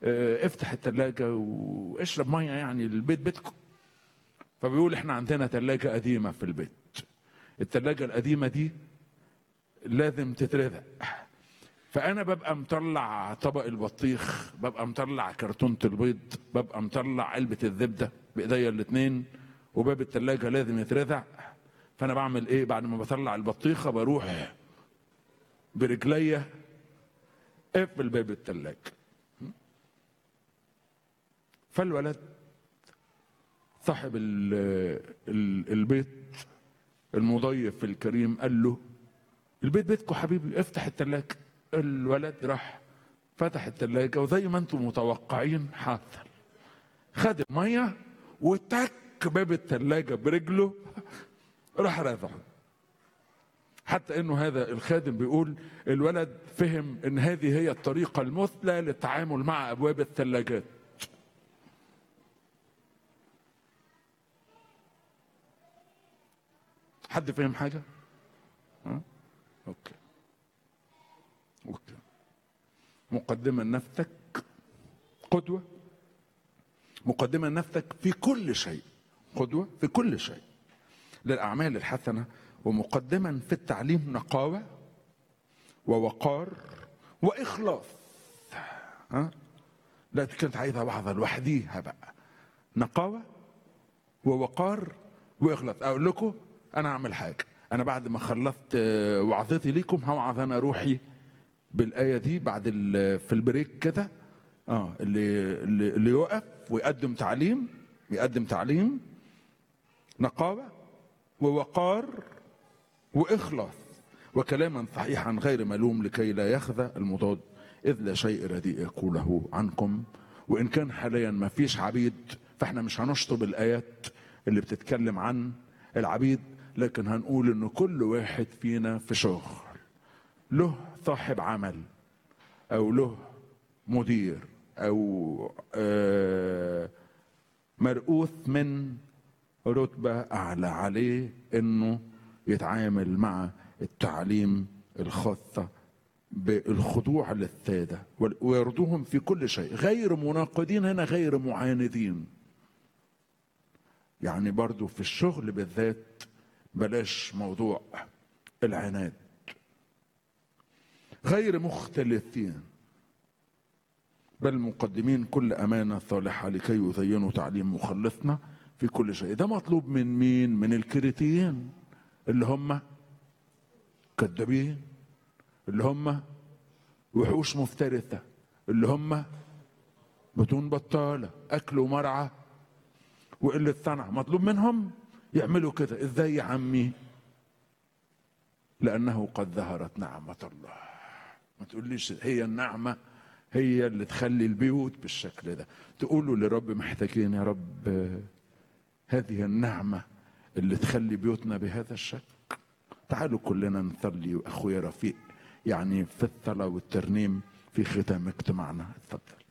آه، افتح التلاجة واشرب مية يعني البيت بيتكم فبيقول احنا عندنا تلاجة قديمة في البيت التلاجة القديمة دي لازم تترزق فانا ببقى مطلع طبق البطيخ ببقى مطلع كرتونة البيض ببقى مطلع علبة الزبدة بايديا الاتنين وباب التلاجة لازم يترزع فانا بعمل ايه بعد ما بطلع البطيخة بروح برجليا اقفل باب التلاجة فالولد صاحب ال ال البيت المضيف الكريم قال له البيت بيتكم حبيبي افتح التلاجة الولد راح فتح التلاجة وزي ما انتم متوقعين حصل خد المية وتك باب التلاجة برجله راح رافعه حتى انه هذا الخادم بيقول الولد فهم ان هذه هي الطريقة المثلى للتعامل مع ابواب الثلاجات حد فهم حاجة؟ ها؟ اوكي اوكي مقدمة لنفسك قدوة مقدمة لنفسك في كل شيء قدوة في كل شيء للأعمال الحسنة ومقدما في التعليم نقاوة ووقار وإخلاص ها لا دي كانت عايزة واحدة لوحديها بقى نقاوة ووقار وإخلاص أقول لكم أنا أعمل حاجة أنا بعد ما خلصت آه، وعظتي ليكم هوعظ أنا روحي بالآية دي بعد ال- في البريك كده اه اللي اللي اللي يقف ويقدم تعليم يقدم تعليم نقاوة ووقار وإخلاص وكلاما صحيحا غير ملوم لكي لا يخذى المضاد إذ لا شيء رديء يقوله عنكم وإن كان حاليا ما فيش عبيد فإحنا مش هنشطب الآيات اللي بتتكلم عن العبيد لكن هنقول إن كل واحد فينا في شغل له صاحب عمل أو له مدير أو آه مرؤوس من رتبة أعلى عليه إنه يتعامل مع التعليم الخاصة بالخضوع للسادة ويرضوهم في كل شيء غير مناقضين هنا غير معاندين يعني برضو في الشغل بالذات بلاش موضوع العناد غير مختلفين بل مقدمين كل أمانة صالحة لكي يزينوا تعليم مخلصنا في كل شيء ده مطلوب من مين من الكريتيين اللي هم كذابين اللي هم وحوش مفترسة اللي هم بطون بطالة أكل ومرعى وقلة صنع مطلوب منهم يعملوا كده ازاي يا عمي لأنه قد ظهرت نعمة الله ما تقوليش هي النعمة هي اللي تخلي البيوت بالشكل ده تقولوا لرب محتاجين يا رب هذه النعمة اللي تخلي بيوتنا بهذا الشكل تعالوا كلنا نصلي واخويا رفيق يعني في الصلاة والترنيم في ختام اجتماعنا اتفضل